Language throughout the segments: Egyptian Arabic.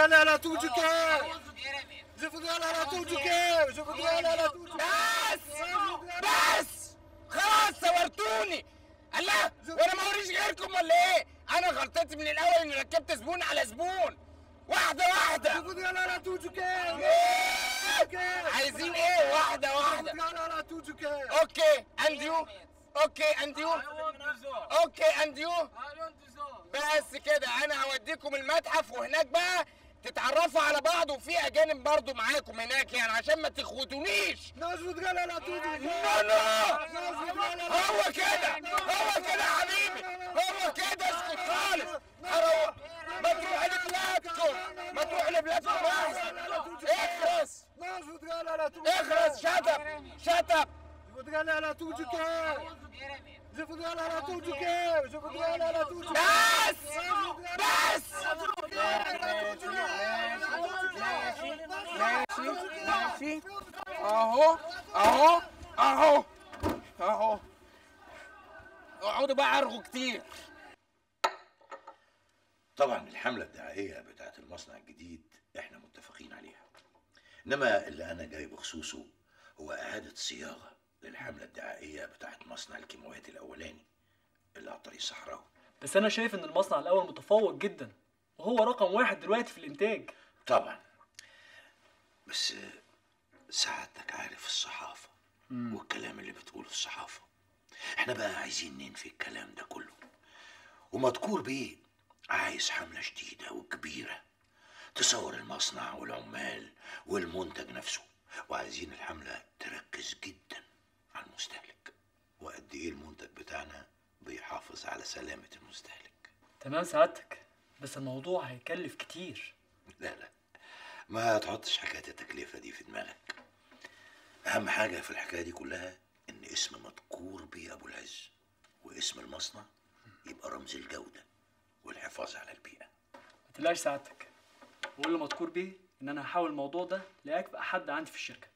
aller à la tour du cœur. Je voudrais aller à la tour du cœur. Je voudrais aller à la tour du بس بس خلاص صورتوني الله وانا ما وريش غيركم ولا ايه انا غلطتي من الاول اني ركبت زبون على زبون واحده Je واحده voudrais aller à la tour du cœur. إيه؟ عايزين ايه واحده Je واحده voudrais aller à la tour du cœur. اوكي اند يو اوكي اند يو اوكي اند يو بس كده انا هوديكم المتحف وهناك بقى تتعرفوا على بعض وفي اجانب برضو معاكم هناك يعني عشان ما تخوتونيش Non, je voudrais aller à la tour du نو cœur. نو Non, je voudrais aller à la هو كده هو كده يا حبيبي هو كده اسكت خالص هروح ما تروح لبلادكم ما تروح لبلادكم احسن اخرس Non, je voudrais aller à la tour du اخرس شطب شطب Je voudrais aller à la tour du cœur. Je voudrais aller à la tour du cœur. Je voudrais aller à la tour du cœur. بس بس ماشي ماشي اهو اهو اهو اهو اقعدوا بقى ارغوا كتير طبعا الحملة الدعائية بتاعت المصنع الجديد احنا متفقين عليها انما اللي انا جاي بخصوصه هو اعادة صياغة للحملة الدعائية بتاعت مصنع الكيماويات الاولاني اللي على الطريق الصحراوي بس انا شايف ان المصنع الاول متفوق جدا وهو رقم واحد دلوقتي في الانتاج طبعا بس سعادتك عارف الصحافة والكلام اللي بتقوله الصحافة احنا بقى عايزين ننفي الكلام ده كله ومذكور بيه عايز حملة شديدة وكبيرة تصور المصنع والعمال والمنتج نفسه وعايزين الحملة تركز جدا على المستهلك وقد ايه المنتج بتاعنا بيحافظ على سلامة المستهلك تمام سعادتك بس الموضوع هيكلف كتير لا لا ما تحطش حكاية التكلفة دي في دماغك أهم حاجة في الحكاية دي كلها إن اسم مذكور بيه أبو العز واسم المصنع يبقى رمز الجودة والحفاظ على البيئة ما تقلقش سعادتك واللي مذكور بيه ان انا هحاول الموضوع ده لاكفأ حد عندي في الشركه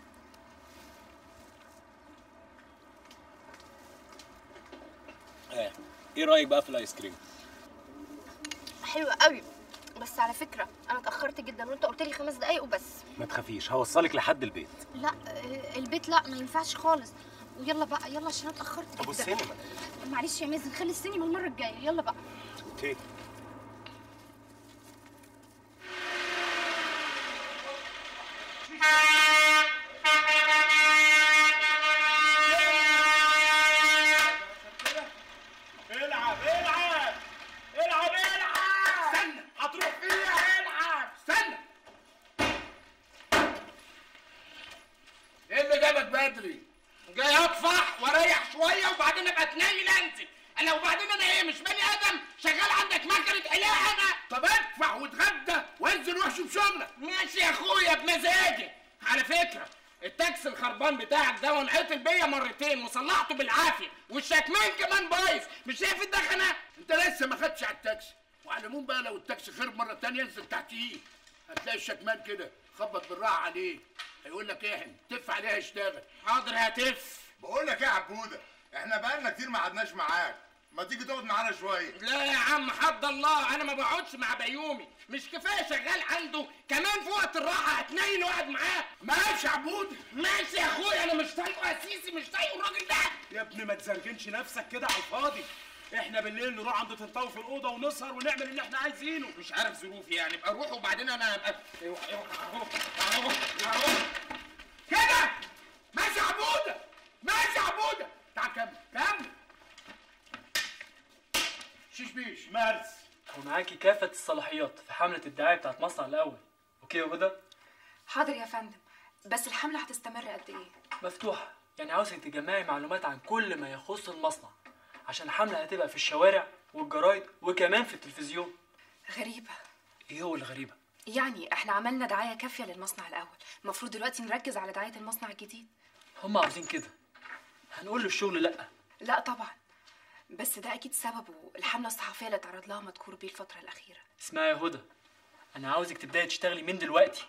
ايه ايه رايك بقى في الايس كريم حلوة قوي بس على فكرة أنا اتأخرت جدا وأنت قلت لي خمس دقايق وبس ما تخافيش هوصلك لحد البيت لا آه، البيت لا ما ينفعش خالص ويلا بقى يلا عشان أنا اتأخرت جدا طب والسينما معلش يا مازن خلي السينما المرة الجاية يلا بقى اوكي العب العب العب العب استنى هتروح فيها العب استنى ايه اللي جابك بدري؟ جاي اطفح واريح شويه وبعدين ابقى اتنيل انزل انا وبعدين انا ايه مش بني ادم شغال عندك مكنه حلاقه انا طب ادفع واتغدى وانزل واشوف شغلك ماشي يا اخويا بمزاجي على فكره التاكسي الخربان بتاعك ده وانعطل بيا مرتين وصلحته بالعافيه والشكمان كمان بايظ مش شايف الدخنه انت لسه ما خدتش على التاكسي وعلى العموم بقى لو التاكسي خرب مره تانية انزل تحتيه هتلاقي الشكمان كده خبط بالراحه عليه هيقول لك احن تف عليها اشتغل حاضر هتف بقول لك ايه يا عبوده احنا بقالنا كتير ما قعدناش معاك ما تيجي تقعد معانا شويه لا يا عم حد الله انا ما بقعدش مع بيومي مش كفايه شغال عنده كمان في وقت الراحه هتنيل واقعد معاه ماشي يا عبود ماشي يا اخويا انا مش طايقه يا سيسي مش طايقه الراجل ده يا ابني ما تزرجنش نفسك كده على الفاضي احنا بالليل نروح عند طنطاوي في الاوضه ونسهر ونعمل اللي احنا عايزينه مش عارف ظروفي يعني ابقى اروح وبعدين انا ابقى اروح اروح اروح اروح اروح كده ماشي يا عبوده ماشي يا عبوده تعال كمل كمل شيش بيش مارس ومعاكي كافه الصلاحيات في حمله الدعايه بتاعت مصنع الاول اوكي يا هدى حاضر يا فندم بس الحملة هتستمر قد ايه؟ مفتوحه يعني عاوزك تجمعي معلومات عن كل ما يخص المصنع عشان الحمله هتبقى في الشوارع والجرايد وكمان في التلفزيون غريبة ايه هو الغريبه يعني احنا عملنا دعاية كافية للمصنع الأول المفروض دلوقتي نركز على دعاية المصنع الجديد هم عاوزين كده هنقول له الشغل لا لا طبعا بس ده أكيد سببه الحملة الصحفية اللي اتعرض لها مذكور بيه الفترة الأخيرة اسمعي يا هدى انا عاوزك تبداي تشتغلي من دلوقتي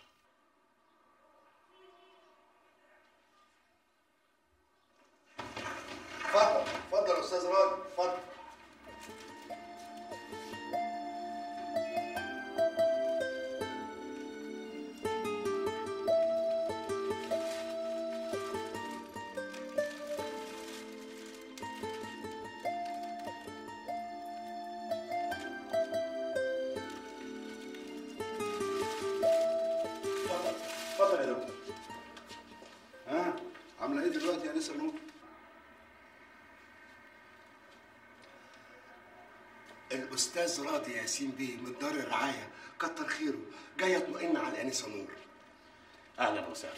اتفضل اتفضل يا استاذ راجل اتفضل انسه نور الاستاذ راضي ياسين بيه من دار الرعايه كتر خيره جاي يطمئن على الانسه نور اهلا وسهلا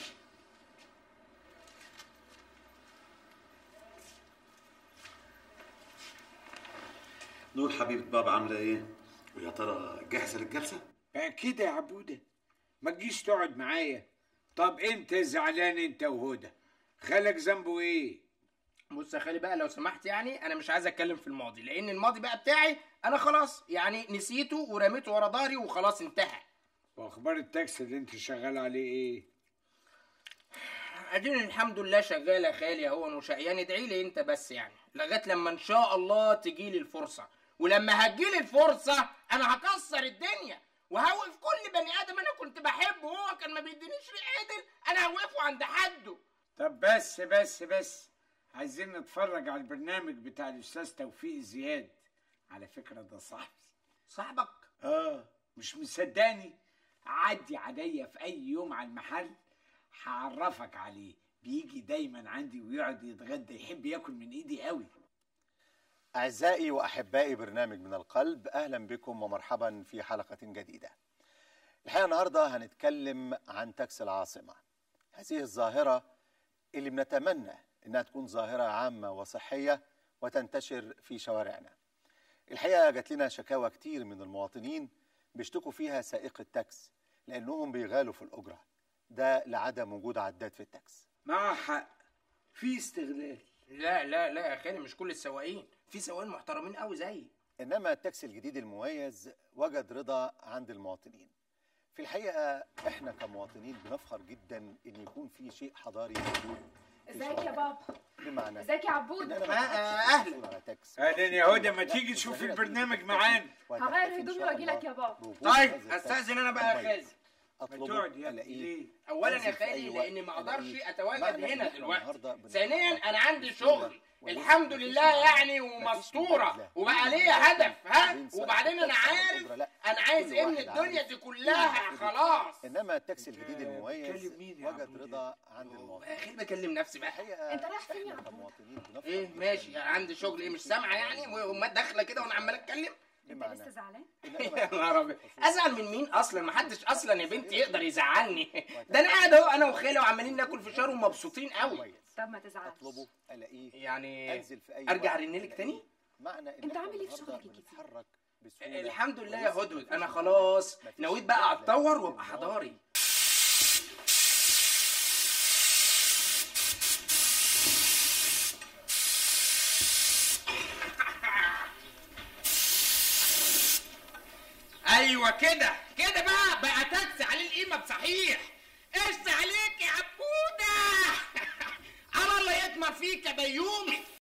نور حبيبة بابا عاملة ايه؟ ويا ترى جاهزة للجلسة؟ بقى كده يا عبودة ما تجيش تقعد معايا طب انت زعلان انت وهدى خالك ذنبه ايه بص يا خالي بقى لو سمحت يعني انا مش عايز اتكلم في الماضي لان الماضي بقى بتاعي انا خلاص يعني نسيته ورميته ورا ظهري وخلاص انتهى واخبار التاكسي اللي انت شغال عليه ايه اديني الحمد لله شغال يا خالي اهو وشقيان ادعي لي انت بس يعني لغايه لما ان شاء الله تجي لي الفرصه ولما هتجيلي الفرصه انا هكسر الدنيا وهوقف كل بني ادم انا كنت بحبه وهو كان ما بيدينيش ريق عدل انا هوقفه عند حده طب بس بس بس عايزين نتفرج على البرنامج بتاع الاستاذ توفيق زياد على فكره ده صاحبي صاحبك اه مش مصدقني عدي عليا في اي يوم على المحل هعرفك عليه بيجي دايما عندي ويقعد يتغدى يحب ياكل من ايدي قوي أعزائي وأحبائي برنامج من القلب أهلا بكم ومرحبا في حلقة جديدة الحقيقة النهاردة هنتكلم عن تاكسي العاصمة هذه الظاهرة اللي بنتمنى إنها تكون ظاهرة عامة وصحية وتنتشر في شوارعنا الحقيقة جات لنا شكاوى كتير من المواطنين بيشتكوا فيها سائق التاكس لأنهم بيغالوا في الأجرة ده لعدم وجود عداد في التاكس مع حق في استغلال لا لا لا يا خالي مش كل السواقين في سواقين محترمين قوي زيي إنما التاكسي الجديد المميز وجد رضا عند المواطنين في الحقيقة إحنا كمواطنين بنفخر جدا إن يكون في شيء حضاري موجود في ازيك يا شوارعنا. بابا بمعنى ازيك يا عبود إن أنا ما آه، أتعبش أهلا. في الحصول على تاكسي. اهلا يا هدى ما تيجي تشوف البرنامج معانا هغير هدومي واجي لك يا بابا طيب استاذن انا بقى يا خالي اطلبه تقعد يا الاقيه اولا يا أنزل في أي خالي وقت لاني ما اقدرش ألاقيه. اتواجد معنى إن هنا إحنا النهاردة دلوقتي بنتحرك ثانيا انا عندي بسهولة شغل ولسه الحمد مفيش لله مجازفة، يعني مفيش ومستوره مجازفة. وبقى مفيش ليا مجازفة. هدف ها وبين سائق وبعدين انا التاكسي على عارف الأجرة. لا. انا عايز كل ان واحد الدنيا عارف دي إيه كلها المفروض خلاص انما التاكسي الجديد المميز بتكلم مين يا وجد عبود رضا عند المواطنين يا اخي بكلم نفسي بقى الحقيقه انت رايح فين يا احنا عبود؟ كمواطنين بنفخر ايه جداً ماشي يعني عندي شغل ايه مش سامعه يعني وما داخله كده وانا عمال اتكلم انت بمعنى لسه زعلان إن أنا يا ما نهار ابيض ازعل من مين اصلا ما حدش اصلا يا بنتي يقدر يزعلني ده انا قاعد اهو انا وخالي وعمالين ناكل فشار ومبسوطين قوي كويس. طب ما تزعلش اطلبه الاقيه يعني انزل في اي ارجع وقت ارنلك ألاقيه. تاني معنى ان أنت إحنا عامل إيه في النهاردة شغلك الجديد؟ بنتحرك بسهولة الحمد لله يا ولسه هدهد مفيش انا مجازفة، خلاص مفيش نويت بقى مجازفة. اتطور وابقى النهاردة حضاري ايوه كده كده بقى بقى تاكسي عليه القيمه بصحيح قشط عليك يا عبوده على الله يطمر فيك يا بيومي